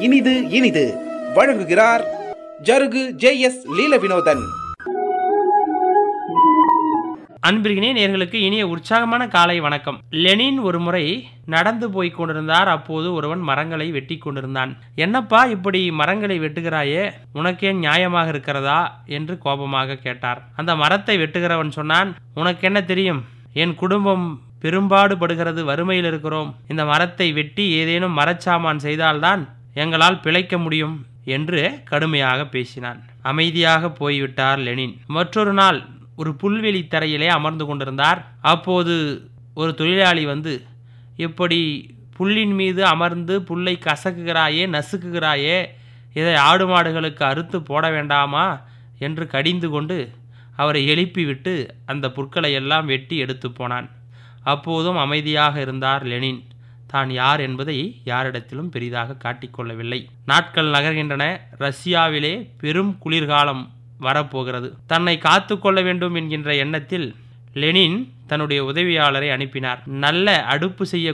இனிது இனிது வழங்குகிறார் ஜருகு ஜே எஸ் லீல வினோதன் அன்பிற்கினே நேர்களுக்கு இனிய உற்சாகமான காலை வணக்கம் லெனின் ஒரு முறை நடந்து போய் கொண்டிருந்தார் அப்போது ஒருவன் மரங்களை வெட்டி கொண்டிருந்தான் என்னப்பா இப்படி மரங்களை வெட்டுகிறாயே உனக்கே நியாயமாக இருக்கிறதா என்று கோபமாக கேட்டார் அந்த மரத்தை வெட்டுகிறவன் சொன்னான் உனக்கு என்ன தெரியும் என் குடும்பம் பெரும்பாடு படுகிறது வறுமையில் இருக்கிறோம் இந்த மரத்தை வெட்டி ஏதேனும் மரச்சாமான் செய்தால்தான் எங்களால் பிழைக்க முடியும் என்று கடுமையாக பேசினான் அமைதியாக போய்விட்டார் லெனின் மற்றொரு நாள் ஒரு புல்வெளி தரையிலே அமர்ந்து கொண்டிருந்தார் அப்போது ஒரு தொழிலாளி வந்து இப்படி புல்லின் மீது அமர்ந்து புல்லை கசக்குகிறாயே நசுக்குகிறாயே இதை ஆடு மாடுகளுக்கு அறுத்து போட வேண்டாமா என்று கடிந்து கொண்டு அவரை எழுப்பிவிட்டு அந்த புற்களை எல்லாம் வெட்டி எடுத்து போனான் அப்போதும் அமைதியாக இருந்தார் லெனின் தான் யார் என்பதை யாரிடத்திலும் பெரிதாக காட்டிக்கொள்ளவில்லை நாட்கள் நகர்கின்றன ரஷ்யாவிலே பெரும் குளிர்காலம் வரப்போகிறது தன்னை காத்து கொள்ள வேண்டும் என்கின்ற எண்ணத்தில் லெனின் தன்னுடைய உதவியாளரை அனுப்பினார் நல்ல அடுப்பு செய்ய